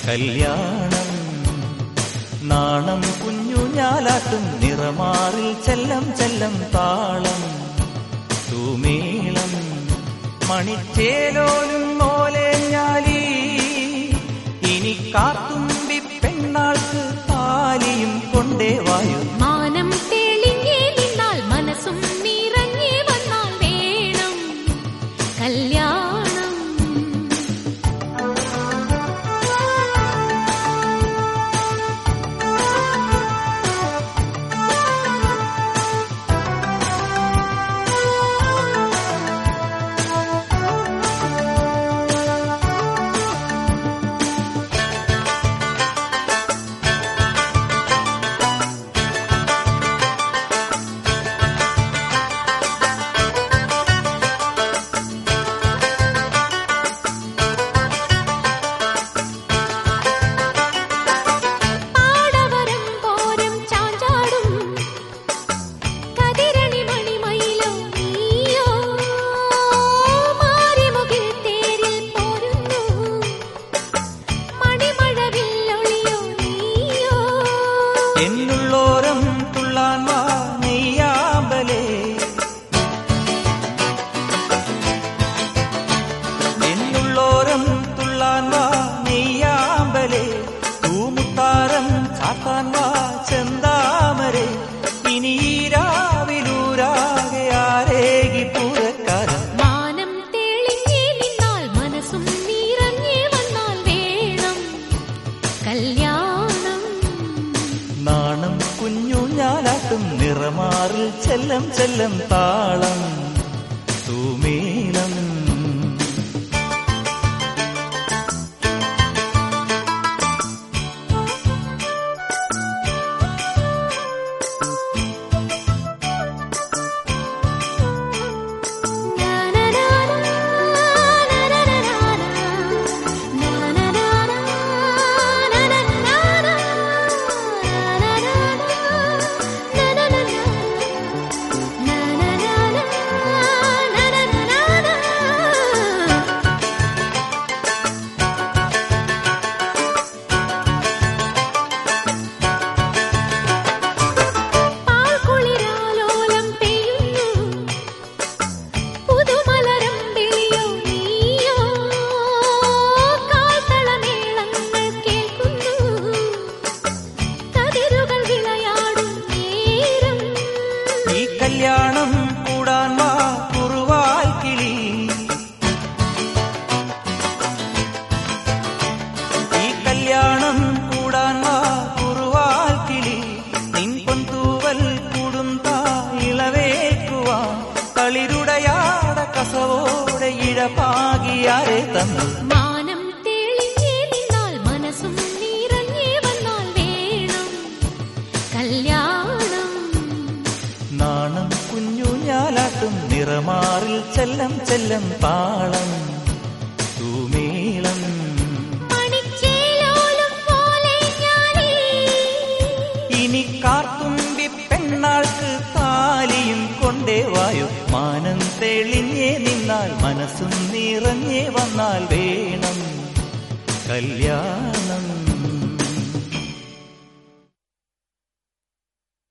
കല്യാണം നാണം കുഞ്ഞു ഞാലാട്ടും നിറമാറിൽ ചെല്ലം ചെല്ലം താളം തൂമേളം മണിച്ചേലോലും മോലേഞ്ഞാലി ഇനി കാത്തുമ്പി പെണ്ണാൾക്ക് താലിയും കൊണ്ടേ വായു മാനം തെളിഞ്ഞേ നിന്നാൽ മനസ്സും നിറഞ്ഞേ വന്നാൽ വേണം കല്യാണം പാടവരം പോരം ചാഞ്ചാടും കതിരണി മണിമയിലോ നീയോ മാറിമുകിൽ തേരിൽ പോരുന്നു മണിമഴവില്ലൊളിയോ നീയോ എന്നുള്ളോരം തുള്ളാൻ വാ നെയ്യാമ്പലേ എന്നുള്ളോരം തുള്ളാൻ വാ നെയ്യാമ്പലേ തൂമുത്താരം ചാത്താൻ വാ ചെന്താമരേ ഇനി ഈ രാവിലൂരാകെ ആരേകി പൂരക്കാരം മാനം തെളിഞ്ഞേ നിന്നാൽ മനസ്സും നിറഞ്ഞേ വന്നാൽ വേണം കല്യാണം നാണം കുഞ്ഞു ഞാലാട്ടും നിറമാറിൽ ചെല്ലം ചെല്ലം താളം തൂമേലം പാൽക്കുളിരാലോലം പെയ്യുന്നു പുതുമലരം വിളിയോ നീയോ കാൽത്തളമേളങ്ങൾ കേൾക്കുന്നു കതിരുകൾ വിളയാടും നേരം ഈ കല്യാണം കൂടാൻ വാ കുറുവാൽ കിളി ഈ കല്യാണം കൂടാൻ വാ കുറുവാൽ കിളി നിൻ പൊന്തൂവൽ കൂടും താ ഇളവേക്കുവാ കളിരുടയാട കസവോടെ ഇഴപാകിയാരെ തന്നു മാനം തെളിഞ്ഞേ നിന്നാൽ മനസ്സും നിറഞ്ഞേ വന്നാൽ വേണം കല്യാണം നാണം കുഞ്ഞു ഞാലാട്ടും നിറമാറിൽ ചെല്ലം ചെല്ലം താളം തൂമേളം മണിച്ചേലോലും പോലെ ഞാനീ ഇനി കാർത്തുമ്പി പെണ്ണാൾക്ക് താലിയും കൊണ്ടേ വായു മാനം തെളിഞ്ഞേ നിന്നാൽ മനസ്സും നിറഞ്ഞേ വന്നാൽ വേണം കല്യാണം